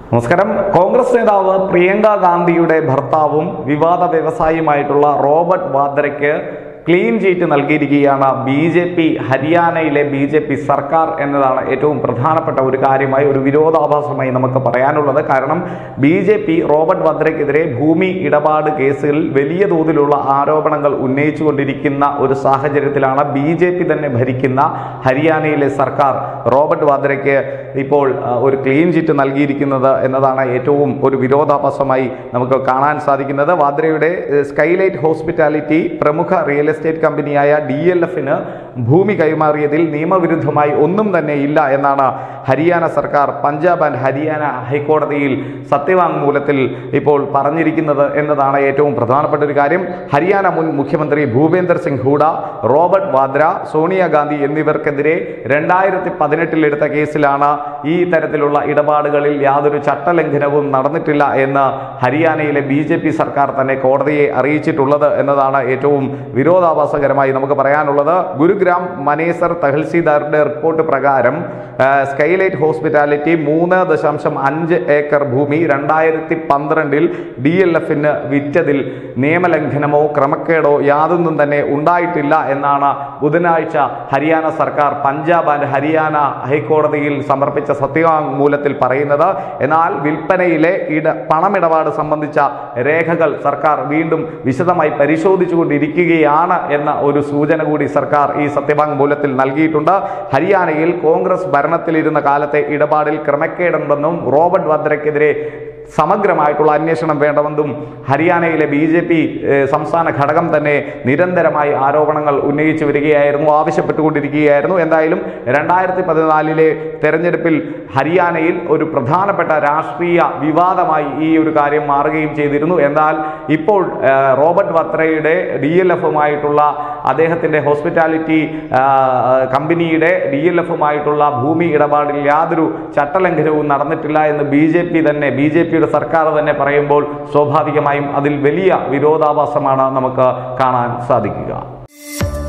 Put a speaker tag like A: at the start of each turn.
A: നമസ്കാരം കോൺഗ്രസ് നേതാവ് പ്രിയങ്ക ഗാന്ധിയുടെ ഭർത്താവും വിവാദ വ്യവസായിയുമായിട്ടുള്ള റോബർട്ട് വാദ്രയ്ക്ക് ക്ലീൻ ചീറ്റ് നൽകിയിരിക്കുകയാണ് ബി ജെ പി ഹരിയാനയിലെ ബി ജെ പി സർക്കാർ എന്നതാണ് ഏറ്റവും പ്രധാനപ്പെട്ട ഒരു കാര്യമായി ഒരു വിരോധാഭാസമായി നമുക്ക് പറയാനുള്ളത് കാരണം ബി ജെ പി റോബർട്ട് വദ്രയ്ക്കെതിരെ ഭൂമി ഇടപാട് കേസുകളിൽ വലിയ തോതിലുള്ള ആരോപണങ്ങൾ ഉന്നയിച്ചുകൊണ്ടിരിക്കുന്ന ഒരു സാഹചര്യത്തിലാണ് ബി ജെ പി തന്നെ ഭരിക്കുന്ന ഹരിയാനയിലെ സർക്കാർ റോബർട്ട് വാദ്രയ്ക്ക് ഇപ്പോൾ ആ, ഒരു ക്ലീൻ ചിറ്റ് നൽകിയിരിക്കുന്നത് എന്നതാണ് ഏറ്റവും ഒരു വിരോധാഭാസമായി നമുക്ക് കാണാൻ സാധിക്കുന്നത് വാദ്രയുടെ ഏഹ്, സ്കൈലൈറ്റ് ഹോസ്പിറ്റാലിറ്റി പ്രമുഖ റിയൽ എസ്റ്റേറ്റ് കമ്പനിയായ ഡി എൽ എഫിന് ഭൂമി കൈമാറിയതിൽ നിയമവിരുദ്ധമായി ഒന്നും തന്നെ ഇല്ല എന്നാണ് ഹരിയാന സർക്കാർ പഞ്ചാബ് ആൻഡ് ഹരിയാന ഹൈക്കോടതിയിൽ സത്യവാങ്മൂലത്തിൽ ഇപ്പോൾ പറഞ്ഞിരിക്കുന്നത് എന്നതാണ് ഏറ്റവും പ്രധാനപ്പെട്ട ഒരു കാര്യം ഹരിയാന മുൻ മുഖ്യമന്ത്രി ഭൂപേന്ദർ സിംഗ് ഹൂഡ റോബർട്ട് വാദ്ര സോണിയാഗാന്ധി എന്നിവർക്കെതിരെ രണ്ടായിരത്തി പതിനെട്ടിൽ എടുത്ത കേസിലാണ് ഈ തരത്തിലുള്ള ഇടപാടുകളിൽ യാതൊരു ചട്ടലംഘനവും നടന്നിട്ടില്ല എന്ന് ഹരിയാനയിലെ ബി ജെ പി സർക്കാർ തന്നെ കോടതിയെ അറിയിച്ചിട്ടുള്ളത് എന്നതാണ് ഏറ്റവും വിരോധാഭാസകരമായി നമുക്ക് പറയാനുള്ളത് ഗുരുഗ്രാം മനേസർ തഹസിൽദാരുടെ റിപ്പോർട്ട് പ്രകാരം ആ, സ്കൈലൈറ്റ് ഹോസ്പിറ്റാലിറ്റി മൂന്ന് ദശാംശം അഞ്ച് ഏക്കർ ഭൂമി രണ്ടായിരത്തി പന്ത്രണ്ടിൽ ഡി എൽ എഫിന് വിറ്റതിൽ നിയമലംഘനമോ ക്രമക്കേടോ യാതൊന്നും തന്നെ ഉണ്ടായിട്ടില്ല എന്നാണ് ബുധനാഴ്ച ഹരിയാന സർക്കാർ പഞ്ചാബ് ആൻഡ് ഹരിയാന ഹൈക്കോടതിയിൽ സമർപ്പിച്ച സത്യവാങ്മൂലത്തിൽ പറയുന്നത് എന്നാൽ വിൽപ്പനയിലെ ഇട പണമിടപാട് സംബന്ധിച്ച രേഖകൾ സർക്കാർ വീണ്ടും വിശദമായി പരിശോധിച്ചുകൊണ്ടിരിക്കുകയാണ് എന്ന ഒരു സൂചന കൂടി സർക്കാർ ഈ സത്യവാങ്മൂലത്തിൽ നൽകിയിട്ടുണ്ട് ഹരിയാനയിൽ കോൺഗ്രസ് ഭരണത്തിലിരുന്ന കാലത്തെ ഇടപാടിൽ ക്രമക്കേടുണ്ടെന്നും റോബർട്ട് വദ്രയ്ക്കെതിരെ സമഗ്രമായിട്ടുള്ള അന്വേഷണം വേണമെന്നും ഹരിയാനയിലെ ബി ജെ പി സംസ്ഥാന ഘടകം തന്നെ നിരന്തരമായി ആരോപണങ്ങൾ ഉന്നയിച്ചു വരികയായിരുന്നു ആവശ്യപ്പെട്ടുകൊണ്ടിരിക്കുകയായിരുന്നു എന്തായാലും രണ്ടായിരത്തി പതിനാലിലെ തെരഞ്ഞെടുപ്പിൽ ഹരിയാനയിൽ ഒരു പ്രധാനപ്പെട്ട രാഷ്ട്രീയ വിവാദമായി ഈ ഒരു കാര്യം മാറുകയും ചെയ്തിരുന്നു എന്നാൽ ഇപ്പോൾ ആ, റോബർട്ട് വത്രയുടെ ഡി എൽ എഫുമായിട്ടുള്ള അദ്ദേഹത്തിൻ്റെ ഹോസ്പിറ്റാലിറ്റി ആ, കമ്പനിയുടെ ഡി എൽ എഫുമായിട്ടുള്ള ഭൂമി ഇടപാടിൽ യാതൊരു ചട്ടലംഘനവും നടന്നിട്ടില്ല എന്ന് ബി ജെ പി തന്നെ ബി ജെ പിയുടെ സർക്കാർ തന്നെ പറയുമ്പോൾ സ്വാഭാവികമായും അതിൽ വലിയ വിരോധാഭാസമാണ് നമുക്ക് കാണാൻ സാധിക്കുക